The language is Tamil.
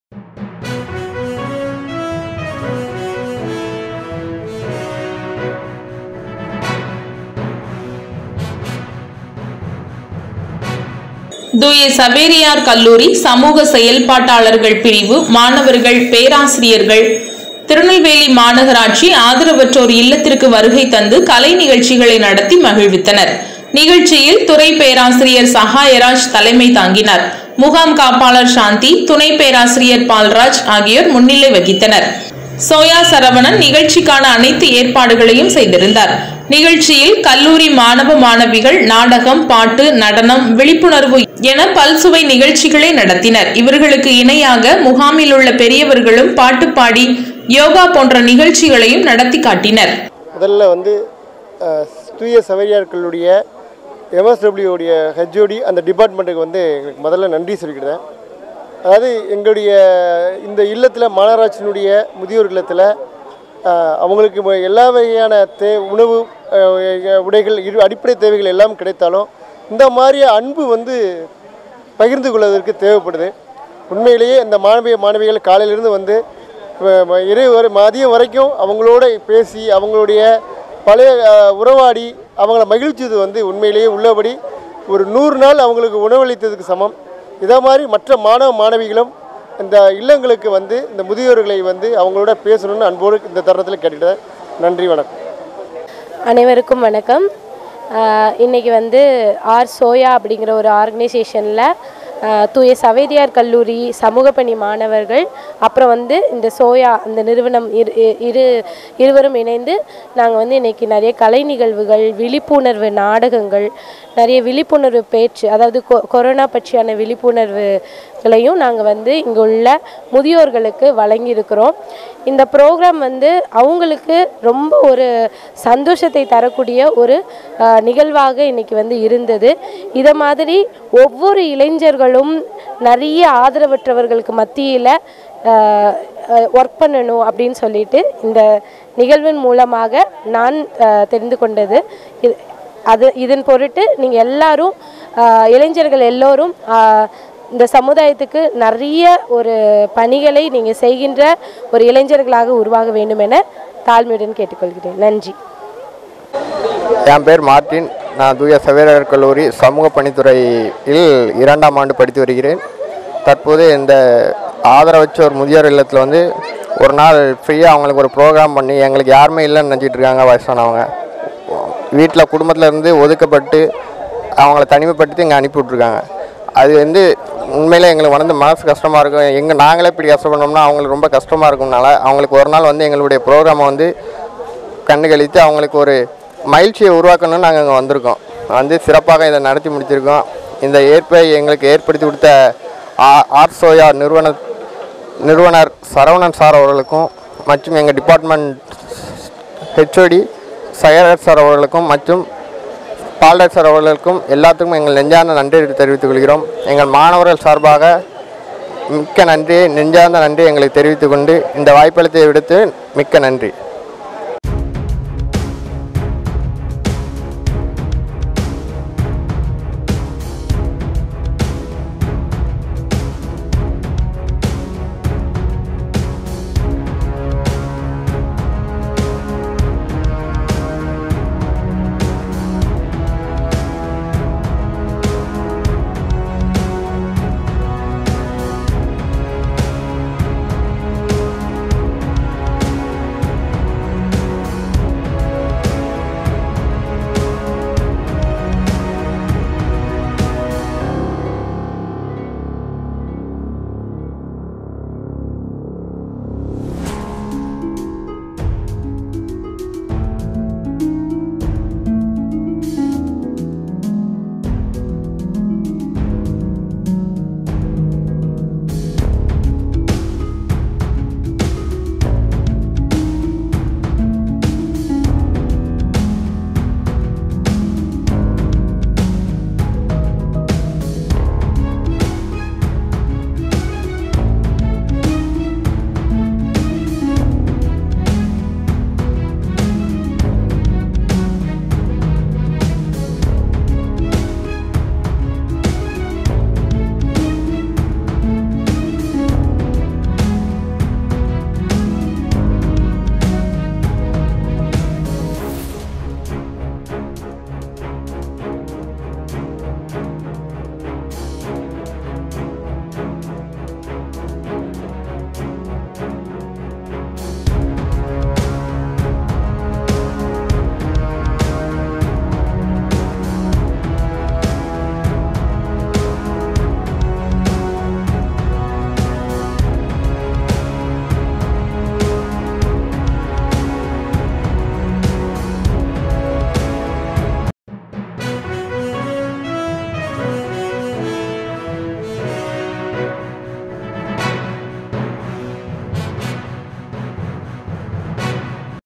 தூய சவேரியார் கல்லூரி சமூக செயல்பாட்டாளர்கள் பிரிவு மாணவர்கள் பேராசிரியர்கள் திருநெல்வேலி மாநகராட்சி ஆதரவற்றோர் இல்லத்திற்கு வருகை தந்து கலை நிகழ்ச்சிகளை நடத்தி மகிழ்வித்தனர் நிகழ்ச்சியில் துறை பேராசிரியர் சகாயராஜ் தலைமை தாங்கினார் முகாம் காப்பாளர் சாந்தி துணை பேராசிரியர் பால்ராஜ் ஆகியோர் முன்னிலை வகித்தனர் சோயா சரவணன் நிகழ்ச்சிக்கான அனைத்து ஏற்பாடுகளையும் செய்திருந்தார் நிகழ்ச்சியில் கல்லூரி மாணவ மாணவிகள் நாடகம் பாட்டு நடனம் விழிப்புணர்வு என பல்சுவை நிகழ்ச்சிகளை நடத்தினர் இவர்களுக்கு இணையாக முகாமில் உள்ள பெரியவர்களும் பாட்டு பாடி யோகா போன்ற நிகழ்ச்சிகளையும் நடத்தி காட்டினர் முதல்ல வந்து அஹ், தூய சவேரியார்களுடைய எம்எஸ்டபிள்யூடைய ஹெச்ஓடி அந்த டிபார்ட்மெண்ட்டுக்கு வந்து எங்களுக்கு முதல்ல நன்றி சொல்லிக்கிறேன் அதாவது எங்களுடைய இந்த இல்லத்தில் மாநகராட்சியினுடைய முதியோர் இல்லத்தில் அஹ், அவங்களுக்கு ம- எல்லா வகையான தே உணவு அஹ், உடைகள் இரு அடிப்படை தேவைகள் எல்லாம் கிடைத்தாலும் இந்த மாதிரி அன்பு வந்து பகிர்ந்து கொள்வதற்கு தேவைப்படுது உண்மையிலேயே இந்த மாணவிய மாணவிகள் காலையிலிருந்து வந்து வ- ம- இரு வரை மதியம் வரைக்கும் அவங்களோட பேசி அவங்களுடைய பழைய அஹ், உறவாடி அவங்கள மகிழ்ச்சியது வந்து உண்மையிலேயே உள்ளபடி ஒரு நூறு நாள் அவங்களுக்கு உணவளித்ததுக்கு சமம் இதே மாதிரி மற்ற மாணவ மாணவிகளும் இந்த இல்லங்களுக்கு வந்து இந்த முதியோர்களை வந்து அவங்களோட பேசணும்னு அன்போடு இந்த தருணத்தில் கேட்டுக்கிறேன் நன்றி வணக்கம் அனைவருக்கும் வணக்கம் ஆஹ் இன்னைக்கு வந்து ஆர் சோயா அப்படிங்கிற ஒரு ஆர்கனைசேஷனில் தூய சவேதியார் கல்லூரி சமூக பணி மாணவர்கள் அப்புறம் வந்து இந்த சோயா இந்த நிறுவனம் இரு இ- இரு இருவரும் இணைந்து நாங்கள் வந்து இன்னைக்கு நிறைய கலை நிகழ்வுகள் விழிப்புணர்வு நாடகங்கள் நிறைய விழிப்புணர்வு பேச்சு அதாவது கொ- கொரோனா பற்றியான விழிப்புணர்வுகளையும் நாங்கள் வந்து இங்கே உள்ள முதியோர்களுக்கு வழங்கியிருக்கிறோம் இந்த ப்ரோக்ராம் வந்து அவங்களுக்கு ரொம்ப ஒரு சந்தோஷத்தை தரக்கூடிய ஒரு ஆஹ், நிகழ்வாக இன்னைக்கு வந்து இருந்தது இதை மாதிரி ஒவ்வொரு இளைஞர்களும் நிறைய ஆதரவற்றவர்களுக்கு மத்தியில் ஒர்க் பண்ணணும் அப்படின்னு சொல்லிட்டு இந்த நிகழ்வின் மூலமாக நான் ஆஹ், தெரிந்து கொண்டது இது அது இதன் பொருட்டு நீங்கள் எல்லாரும் ஆஹ், இளைஞர்கள் எல்லோரும் ஆஹ், இந்த சமுதாயத்துக்கு நிறைய ஒரு பணிகளை நீங்கள் செய்கின்ற ஒரு இளைஞர்களாக உருவாக வேண்டும் என தாழ்மையுடன் கேட்டுக்கொள்கிறேன் நன்றி என் பேர் மார்ட்டின் நான் தூய சவேரர் கல்லூரி சமூக பணித்துறையில் இரண்டாம் ஆண்டு படித்து வருகிறேன் தற்போது இந்த ஆதரவற்றோர் முதியோர் இல்லத்தில் வந்து ஒரு நாள் ஃப்ரீயாக அவங்களுக்கு ஒரு ப்ரோக்ராம் பண்ணி எங்களுக்கு யாருமே இல்லைன்னு நினச்சிட்டு இருக்காங்க வயசானவங்க வீட்டில் குடும்பத்தில் இருந்து ஒதுக்கப்பட்டு அவங்கள தனிமைப்படுத்தி இங்கே அனுப்பி விட்ருக்காங்க அது வந்து உண்மையிலே எங்களுக்கு வந்து மனசு கஷ்டமாக இருக்கும் எங்கே நாங்களே இப்படி கஷ்டப்படணும்னா அவங்களுக்கு ரொம்ப கஷ்டமாக இருக்கும்னால அவங்களுக்கு ஒரு நாள் வந்து எங்களுடைய ப்ரோக்ராமை வந்து கண்டுகளித்து அவங்களுக்கு ஒரு மகிழ்ச்சியை உருவாக்கணும்னு நாங்கள் இங்கே வந்திருக்கோம் வந்து சிறப்பாக இதை நடத்தி முடிச்சிருக்கோம் இந்த ஏற்பை எங்களுக்கு ஏற்படுத்தி கொடுத்த ஆ- ஆர் சோயா நிறுவன நிறுவனர் சரவணன் சார் அவர்களுக்கும் மற்றும் எங்கள் டிபார்ட்மெண்ட் ஹெச்ஓடி சயரர் சார் அவர்களுக்கும் மற்றும் பால்டர் சார் அவர்களுக்கும் எல்லாத்துக்கும் எங்கள் நெஞ்சார்ந்த நன்றி தெரிவித்துக் கொள்கிறோம் எங்கள் மாணவர்கள் சார்பாக மிக்க நன்றி நெஞ்சார்ந்த நன்றி எங்களுக்கு தெரிவித்துக் கொண்டு இந்த வாய்ப்பளித்தை விடுத்து மிக்க நன்றி